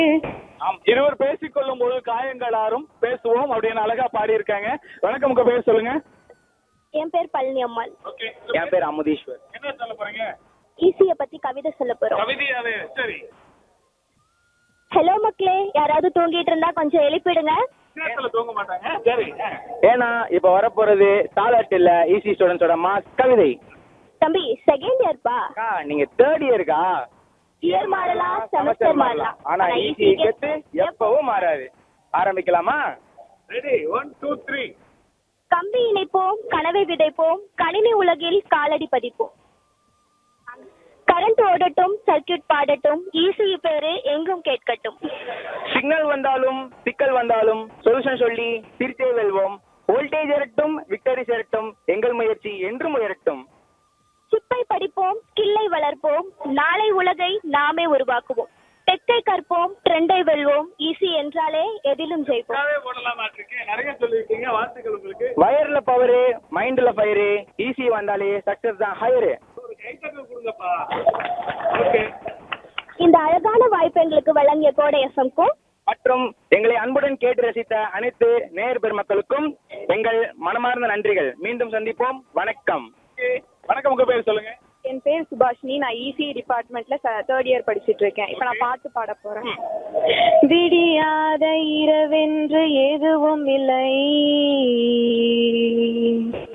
ஆம் இருவர் பேசிக் கொள்ளும் போது காயங்கள் ஆறும் பேசுவோம் அப்படின்னு அழகா பாடி இருக்காங்க வணக்கம் உங்க பேர் சொல்லுங்க என் பேர் பழனி அம்மாள் ஓகே என் பேர் அமுதீஸ்வர் என்ன சொல்ல போறீங்க ஈஸியை பத்தி கவிதை சொல்ல போறோம் கவிதையாவே சரி ஹலோ மக்களே யாராவது தூங்கிட்டு இருந்தா கொஞ்சம் எழுப்பிடுங்க நேரத்துல தூங்க மாட்டாங்க சரி ஆ. ஏன்னா இப்ப வரப்போறது தாலாட்டு இல்ல ஈசி ஸ்டூடெண்ட்ஸோட மாஸ் கவிதை தம்பி செகண்ட் இயர்ப்பா அக்கா நீங்க தேர்ட் இயர்க்கா இயர் மாறலாம் செமஸ்டர் மாறலாம் ஆனா ஈசி கெத்து எப்பவும் மாறாது ஆரம்பிக்கலாமா ரெடி ஒன் டூ த்ரீ கம்பி இணைப்போம் கனவை விதைப்போம் கணினி உலகில் காலடி பதிப்போம் கரண்ட் ஓடட்டும் சர்க்கியூட் பாடட்டும் ஈசி பேரு எங்கும் கேட்கட்டும் சிக்னல் வந்தாலும் சிக்கல் வந்தாலும் சொல்யூஷன் சொல்லி திருத்தே வெல்வோம் வோல்டேஜ் ஏறட்டும் விக்டரி சேரட்டும் எங்கள் முயற்சி என்றும் உயரட்டும் சிப்பை படிப்போம் ஸ்கில்லை வளர்ப்போம் நாளை உலகை நாமே உருவாக்குவோம் டெக்கை கற்போம் ட்ரெண்டை வெல்வோம் ஈஸி என்றாலே எதிலும் ஜெயிப்போம் நாவே போடலாமா இருக்கேன் நிறைய சொல்லியிருக்கீங்க வாழ்த்துக்கள் உங்களுக்கு வயர்ல பவரு மைண்ட்ல ஃபயரு ஈஸி வந்தாலே சக்சஸ் தான் ஹையரு ஒரு கைத்தட்டல் கொடுங்கப்பா ஓகே இந்த அழகான வாய்ப்பு எங்களுக்கு வழங்கிய கோடை எஃப்எம்க்கும் மற்றும் எங்களை அன்புடன் கேட்டு ரசித்த அனைத்து நேயர் பெருமக்களுக்கும் எங்கள் மனமார்ந்த நன்றிகள் மீண்டும் சந்திப்போம் வணக்கம் ஓகே வணக்கம் உங்க பேர் சொல்லுங்க என் பேர் சுபாஷினி நான் இசி டிபார்ட்மெண்ட்ல தேர்ட் இயர் படிச்சிட்டு இருக்கேன் இப்போ நான் பாட்டு பாட போறேன் விடியாத இரவென்று எதுவும் இல்லை